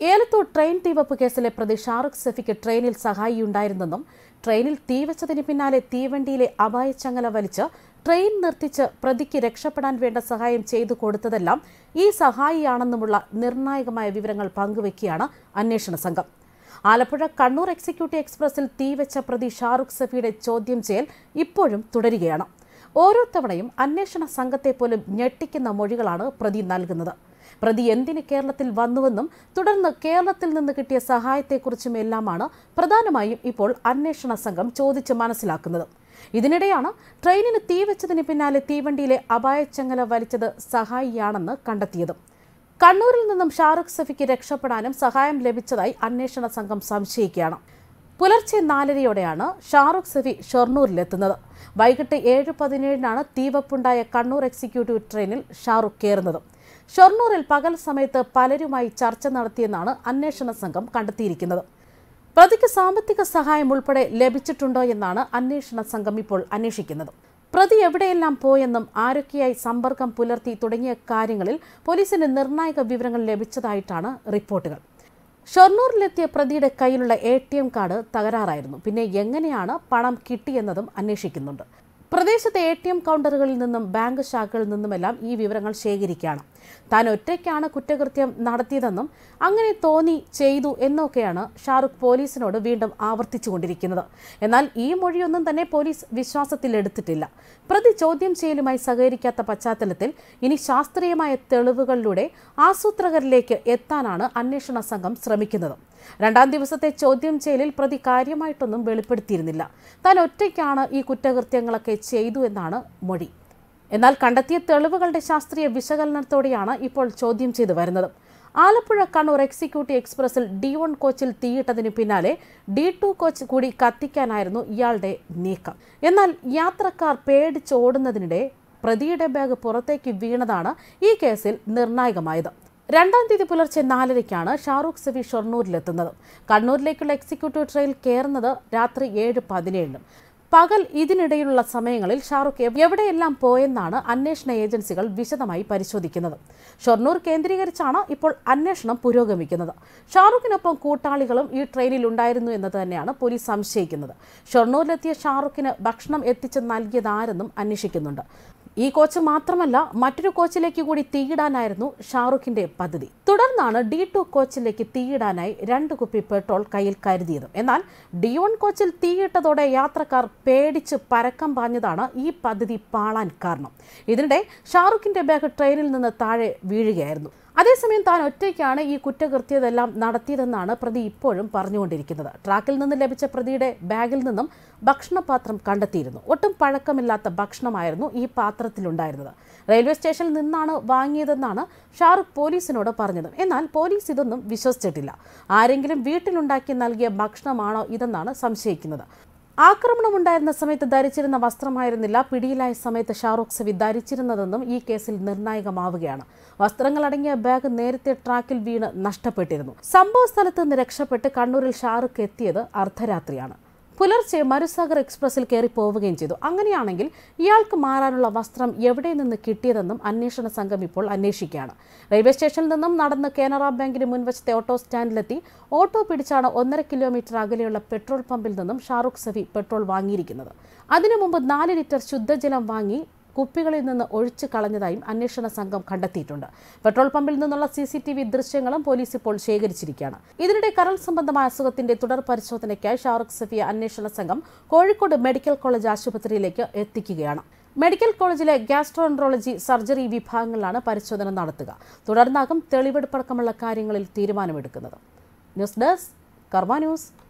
Elathur train തീവപ്പ് കേസിലെ പ്രതി ഷാറുഖ് സഫിക്ക് ട്രെയിനിൽ സഹായിയുണ്ടായിരുന്നെന്നും ട്രെയിനിൽ തീവച്ചതിന് പിന്നാലെ തീവണ്ടിയിലെ അപായച്ചങ്ങല വലിച്ച് ട്രെയിൻ നിർത്തിച്ച് പ്രതിക്ക് രക്ഷപ്പെടാൻ വേണ്ട സഹായം ചെയ്തു കൊടുത്തതെല്ലാം ഈ സഹായിയാണെന്നുമുള്ള നിർണായകമായ വിവരങ്ങൾ പങ്കുവയ്ക്കുകയാണ് അന്വേഷണ സംഘം ആലപ്പുഴ കണ്ണൂർ എക്സിക്യൂട്ടീവ് എക്സ്പ്രസിൽ തീവെച്ച പ്രതി ഷാറുഖ് സഫിയുടെ ചോദ്യം ചെയ്യൽ ഇപ്പോഴും തുടരുകയാണ് ഓരോ തവണയും അന്വേഷണ സംഘത്തെ പോലും ഞെട്ടിക്കുന്ന മൊഴികളാണ് പ്രതി നൽകുന്നത് പ്രതി എന്തിന് കേരളത്തിൽ വന്നുവെന്നും തുടർന്ന് കേരളത്തിൽ നിന്ന് കിട്ടിയ സഹായത്തെക്കുറിച്ചും എല്ലാമാണ് പ്രധാനമായും ഇപ്പോൾ അന്വേഷണ സംഘം ചോദിച്ച് മനസ്സിലാക്കുന്നത് ഇതിനിടെയാണ് ട്രെയിനിന് തീവെച്ചതിന് പിന്നാലെ തീവണ്ടിയിലെ അപായച്ചങ്ങല വലിച്ചത് സഹായിയാണെന്ന് കണ്ടെത്തിയത് കണ്ണൂരിൽ നിന്നും ഷാറുഖ് സഫിക്ക് രക്ഷപ്പെടാനും സഹായം ലഭിച്ചതായി അന്വേഷണ സംഘം സംശയിക്കുകയാണ് പുലർച്ചെ നാലരയോടെയാണ് ഷാറുഖ് സഫി ഷൊർണൂരിലെത്തുന്നത് വൈകിട്ട് ഏഴ് പതിനേഴിനാണ് തീവപ്പുണ്ടായ കണ്ണൂർ എക്സിക്യൂട്ടീവ് ട്രെയിനിൽ ഷാറുഖ് കയറുന്നത് ഷൊർണൂരിൽ പകൽ സമയത്ത് പലരുമായി ചർച്ച നടത്തിയെന്നാണ് അന്വേഷണ സംഘം കണ്ടെത്തിയിരിക്കുന്നത് പ്രതിക്ക് സാമ്പത്തിക സഹായം ഉൾപ്പെടെ ലഭിച്ചിട്ടുണ്ടോ എന്നാണ് അന്വേഷണ സംഘം ഇപ്പോൾ അന്വേഷിക്കുന്നത് പ്രതി എവിടെയെല്ലാം പോയെന്നും ആരൊക്കെയായി സമ്പർക്കം പുലർത്തി തുടങ്ങിയ കാര്യങ്ങളിൽ പോലീസിന് നിർണായക വിവരങ്ങൾ ലഭിച്ചതായിട്ടാണ് റിപ്പോർട്ടുകൾ ഷൊർണൂരിലെത്തിയ പ്രതിയുടെ കയ്യിലുള്ള എ ടി എം കാർഡ് തകരാറായിരുന്നു പിന്നെ എങ്ങനെയാണ് പണം കിട്ടിയെന്നതും അന്വേഷിക്കുന്നുണ്ട് പ്രദേശത്തെ എ ടി എം കൗണ്ടറുകളിൽ നിന്നും ബാങ്ക് ശാഖകളിൽ നിന്നുമെല്ലാം ഈ വിവരങ്ങൾ ശേഖരിക്കുകയാണ് താൻ ഒറ്റയ്ക്കാണ് കുറ്റകൃത്യം നടത്തിയതെന്നും അങ്ങനെ തോന്നി ചെയ്തു എന്നൊക്കെയാണ് ഷാറുഖ് പോലീസിനോട് വീണ്ടും ആവർത്തിച്ചുകൊണ്ടിരിക്കുന്നത് എന്നാൽ ഈ മൊഴിയൊന്നും തന്നെ പോലീസ് വിശ്വാസത്തിൽ എടുത്തിട്ടില്ല പ്രതി ചോദ്യം ചെയ്യലുമായി സഹകരിക്കാത്ത പശ്ചാത്തലത്തിൽ ഇനി ശാസ്ത്രീയമായ തെളിവുകളിലൂടെ ആസൂത്രകരിലേക്ക് എത്താനാണ് അന്വേഷണ സംഘം ശ്രമിക്കുന്നത് രണ്ടാം ദിവസത്തെ ചോദ്യം ചെയ്യലിൽ പ്രതി കാര്യമായിട്ടൊന്നും വെളിപ്പെടുത്തിയിരുന്നില്ല താൻ ഒറ്റയ്ക്കാണ് ഈ കുറ്റകൃത്യങ്ങളൊക്കെ ചെയ്തു എന്നാണ് മൊഴി എന്നാൽ കണ്ടെത്തിയ തെളിവുകളുടെ ശാസ്ത്രീയ വിശകലനത്തോടെയാണ് ഇപ്പോൾ ചോദ്യം ചെയ്തു വരുന്നത് ആലപ്പുഴ കണ്ണൂർ എക്സിക്യൂട്ടീവ് എക്സ്പ്രസിൽ ഡി വൺ കോച്ചിൽ തീയിട്ടതിന് പിന്നാലെ ഡി ടു കോച്ച് കൂടി കത്തിക്കാനായിരുന്നു ഇയാളുടെ നീക്കം എന്നാൽ യാത്രക്കാർ പേടിച്ചോടുന്നതിനിടെ പ്രതിയുടെ ബാഗ് പുറത്തേക്ക് വീണതാണ് ഈ കേസിൽ നിർണായകമായത് രണ്ടാം തീയതി പുലർച്ചെ നാലരയ്ക്കാണ് ഷാറൂഖ് സഫി ഷൊർണൂരിലെത്തുന്നത് കണ്ണൂരിലേക്കുള്ള എക്സിക്യൂട്ടീവ് ട്രെയിൻ കയറുന്നത് രാത്രി ഏഴ് പതിനേഴിനും പകൽ ഇതിനിടയിലുള്ള സമയങ്ങളിൽ ഷാറുഖ് എവ് എവിടെയെല്ലാം പോയെന്നാണ് അന്വേഷണ ഏജൻസികൾ വിശദമായി പരിശോധിക്കുന്നത് ഷൊർണൂർ കേന്ദ്രീകരിച്ചാണ് ഇപ്പോൾ അന്വേഷണം പുരോഗമിക്കുന്നത് ഷാറുഖിനൊപ്പം കൂട്ടാളികളും ഈ ട്രെയിനിൽ ഉണ്ടായിരുന്നു എന്ന് തന്നെയാണ് പോലീസ് സംശയിക്കുന്നത് ഷൊർണൂരിലെത്തിയ ഷാറുഖിന് ഭക്ഷണം എത്തിച്ച് നൽകിയതാരെന്നും അന്വേഷിക്കുന്നുണ്ട് ഈ കോച്ച് മാത്രമല്ല മറ്റൊരു കോച്ചിലേക്ക് കൂടി തീയിടാനായിരുന്നു ഷാറുഖിന്റെ പദ്ധതി തുടർന്നാണ് ഡി ടു കോച്ചിലേക്ക് തീയിടാനായി രണ്ട് കുപ്പി പെട്രോൾ കയ്യിൽ കരുതിയത് എന്നാൽ ഡി വൺ കോച്ചിൽ തീയിട്ടതോടെ യാത്രക്കാർ പേടിച്ച് പരക്കം പാഞ്ഞതാണ് ഈ പദ്ധതി പാളാൻ കാരണം ഇതിനിടെ ഷാറുഖിന്റെ ബാഗ് ട്രെയിനിൽ നിന്ന് താഴെ വീഴുകയായിരുന്നു അതേസമയം താൻ ഒറ്റയ്ക്കാണ് ഈ കുറ്റകൃത്യതെല്ലാം നടത്തിയതെന്നാണ് പ്രതി ഇപ്പോഴും പറഞ്ഞുകൊണ്ടിരിക്കുന്നത് ട്രാക്കിൽ നിന്ന് ലഭിച്ച പ്രതിയുടെ ബാഗിൽ നിന്നും ഭക്ഷണപാത്രം കണ്ടെത്തിയിരുന്നു ഒട്ടും പഴക്കമില്ലാത്ത ഭക്ഷണമായിരുന്നു ഈ പാത്രത്തിലുണ്ടായിരുന്നത് റെയിൽവേ സ്റ്റേഷനിൽ നിന്നാണ് വാങ്ങിയതെന്നാണ് ഷാറുഖ് പോലീസിനോട് പറഞ്ഞത് എന്നാൽ പോലീസ് ഇതൊന്നും വിശ്വസിച്ചിട്ടില്ല ആരെങ്കിലും വീട്ടിലുണ്ടാക്കി നൽകിയ ഭക്ഷണമാണോ ഇതെന്നാണ് സംശയിക്കുന്നത് ആക്രമണമുണ്ടായിരുന്ന സമയത്ത് ധരിച്ചിരുന്ന വസ്ത്രമായിരുന്നില്ല പിടിയിലായ സമയത്ത് ഷാറൂഖ് സവി ധരിച്ചിരുന്നതെന്നും ഈ കേസിൽ നിർണായകമാവുകയാണ് വസ്ത്രങ്ങളടങ്ങിയ ബാഗ് നേരത്തെ ട്രാക്കിൽ വീണ് നഷ്ടപ്പെട്ടിരുന്നു സംഭവ സ്ഥലത്ത് നിന്ന് രക്ഷപ്പെട്ട് കണ്ണൂരിൽ ഷാറുഖ് എത്തിയത് അർദ്ധരാത്രിയാണ് പുലർച്ചെ മരുസാഗർ എക്സ്പ്രസിൽ കയറി പോവുകയും ചെയ്തു അങ്ങനെയാണെങ്കിൽ ഇയാൾക്ക് മാറാനുള്ള വസ്ത്രം എവിടെ നിന്ന് കിട്ടിയതെന്നും അന്വേഷണ സംഘം ഇപ്പോൾ അന്വേഷിക്കുകയാണ് റെയിൽവേ സ്റ്റേഷനിൽ നിന്നും നടന്ന് കാനറ ബാങ്കിന് മുൻവശത്തെ ഓട്ടോ സ്റ്റാൻഡിലെത്തി ഓട്ടോ പിടിച്ചാണ് ഒന്നര കിലോമീറ്റർ അകലെയുള്ള പെട്രോൾ പമ്പിൽ നിന്നും ഷാറുഖ് സഫി പെട്രോൾ വാങ്ങിയിരിക്കുന്നത് അതിനു മുമ്പ് നാല് ലിറ്റർ ശുദ്ധജലം വാങ്ങി കുപ്പികളിൽ നിന്ന് ഒഴിച്ചു കളഞ്ഞതായും അന്വേഷണ സംഘം കണ്ടെത്തിയിട്ടുണ്ട് പെട്രോൾ പമ്പിൽ നിന്നുള്ള സി സി ടി വി ദൃശ്യങ്ങളും പോലീസ് ഇപ്പോൾ ശേഖരിച്ചിരിക്കുകയാണ് ഇതിനിടെ കരൾ സംബന്ധമായ അസുഖത്തിന്റെ തുടർ പരിശോധനയ്ക്കായി ഷാറുഖ് സഫിയ അന്വേഷണ സംഘം കോഴിക്കോട് മെഡിക്കൽ കോളേജ് ആശുപത്രിയിലേക്ക് എത്തിക്കുകയാണ് മെഡിക്കൽ കോളേജിലെ ഗ്യാസ്ട്രോൻട്രോളജി സർജറി വിഭാഗങ്ങളിലാണ് പരിശോധന നടത്തുക തുടർന്നാകും തെളിവെടുപ്പടക്കമുള്ള കാര്യങ്ങളിൽ തീരുമാനമെടുക്കുന്നത് ന്യൂസ് ഡെസ്ക് കർമ്മ ന്യൂസ്